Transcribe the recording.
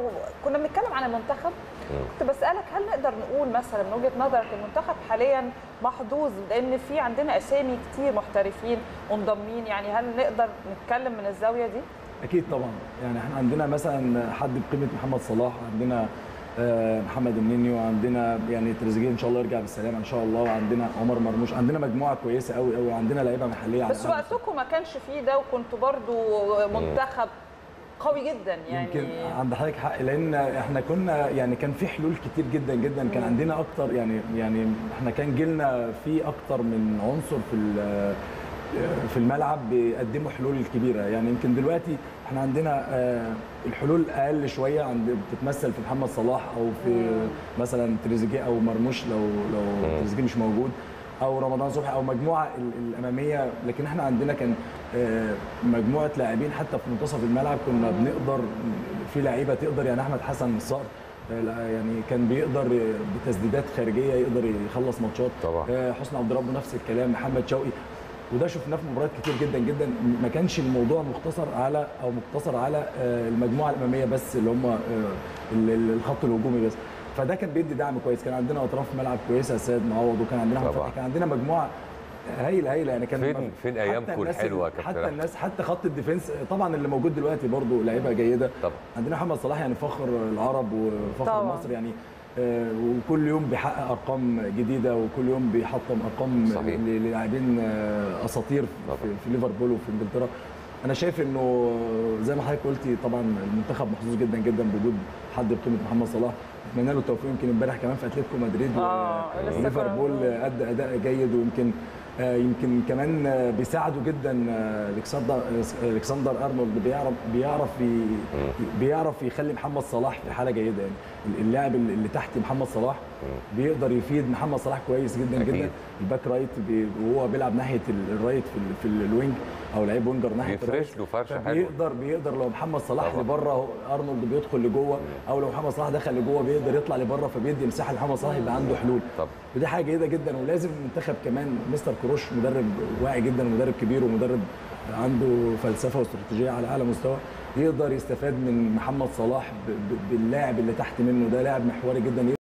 كنا بنتكلم عن المنتخب كنت بسالك هل نقدر نقول مثلا من وجهه نظرك المنتخب حاليا محظوظ لان في عندنا اسامي كتير محترفين منضمين يعني هل نقدر نتكلم من الزاويه دي؟ اكيد طبعا يعني احنا عندنا مثلا حد بقيمه محمد صلاح عندنا آه، محمد الننيو عندنا يعني تريزيجيه ان شاء الله يرجع بالسلامه ان شاء الله وعندنا عمر مرموش عندنا مجموعه كويسه قوي قوي وعندنا لعيبه محليه على بس أعلى وقتكم ما كانش فيه ده وكنتوا برضو منتخب قوي جدا يعني يمكن عند حضرتك حق لان احنا كنا يعني كان في حلول كتير جدا جدا كان عندنا اكتر يعني يعني احنا كان جيلنا في اكتر من عنصر في ال- في الملعب بيقدموا حلول كبيره يعني يمكن دلوقتي احنا عندنا آه، الحلول اقل شويه عند بتتمثل في محمد صلاح او في مثلا تريزيجيه او مرموش لو لو تريزيجيه مش موجود او رمضان صبحي او مجموعه ال- الاماميه لكن احنا عندنا كان آه، مجموعه لاعبين حتى في منتصف الملعب كنا بنقدر في لعيبه تقدر يعني احمد حسن الصقر آه، لا، يعني كان بيقدر بتسديدات خارجيه يقدر يخلص ماتشات طبعا. آه، حسني عبد ربه نفس الكلام محمد شوقي وده شفناه في مباريات كتير جدا جدا ما كانش الموضوع مختصر على او مقتصر على آه، المجموعه الاماميه بس اللي هم آه، ال- ال- الخط الهجومي بس فده كان بيدي دعم كويس كان عندنا اطراف ملعب كويسه سيد معوض وكان عندنا احمد طبعا. فتحي كان عندنا مجموعه هايله هايله يعني كان فين- فين حتى أيامكم الناس الحلوة يا اللي- كابتن حتى أحمد؟ الناس حتى خط الديفنس طبعا اللي موجود دلوقتي برضو لعيبه جيده طبعا. عندنا محمد صلاح يعني فخر العرب وفخر طبعا. مصر يعني آه، وكل يوم بيحقق ارقام جديده وكل يوم بيحطم ارقام صحيح. ل- للاعبين آه، اساطير في, طبعا. في ليفربول وفي انجلترا انا شايف انه زي ما حضرتك قلتي طبعا المنتخب محظوظ جدا جدا بوجود حد بقيمه محمد صلاح اتمنى له التوفيق يمكن امبارح كمان في اتلتيكو مدريد و- آه، لسه وليفربول كنا- ادى اداء جيد ويمكن آه، يمكن كمان آه، بيساعده جدا آه، الكسندر آه، الكسندر ارنولد بيعرف بيعرف ي- بيعرف يخلي محمد صلاح في حاله جيده يعني اللاعب اللي اللي تحت محمد صلاح بيقدر يفيد محمد صلاح كويس جدا أكيد. جدا الباك رايت بي- وهو بيلعب ناحيه ال- الرايت في ال- في الوينج او لعيب وينجر ناحيه بيفرش الرايت له فرشة حلوة. بيقدر بيقدر لو محمد صلاح طبعا. لبره ارنولد بيدخل لجوه او لو محمد صلاح دخل لجوه بيقدر يطلع لبره فبيدي مساحه لمحمد صلاح يبقى عنده حلول طبعا. ودي حاجه جيده جدا ولازم المنتخب كمان مستر كروش مدرب واعي جدا ومدرب كبير ومدرب عنده فلسفه واستراتيجيه على اعلى مستوى يقدر يستفاد من محمد صلاح ب- ب- باللاعب اللي تحت منه ده لاعب محوري جدا